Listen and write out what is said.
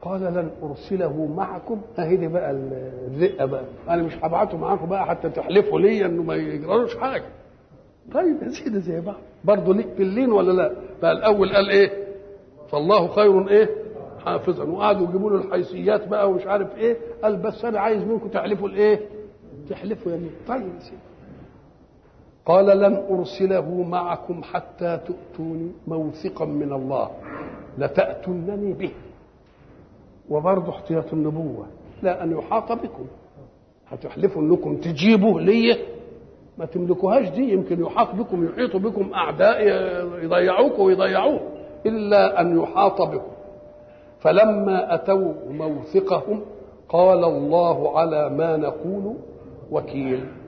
قال لن ارسله معكم اهي دي بقى الرقه بقى انا مش هبعته معاكم بقى حتى تحلفوا لي انه ما يجرالوش حاجه طيب يا سيدي زي بعض برضه ليك في اللين ولا لا بقى الاول قال ايه فالله خير ايه حافظا وقعدوا يجيبوا له الحيثيات بقى ومش عارف ايه قال بس انا عايز منكم تحلفوا الايه تحلفوا يمين طيب يا سيدي قال لن ارسله معكم حتى تؤتوني موثقا من الله لتاتونني به وبرضه احتياط النبوه لا ان يحاط بكم هتحلفوا انكم تجيبوا لي ما تملكوهاش دي يمكن يحاط بكم يحيط بكم اعداء يضيعوك ويضيعوه الا ان يحاط بكم فلما اتوا موثقهم قال الله على ما نقول وكيل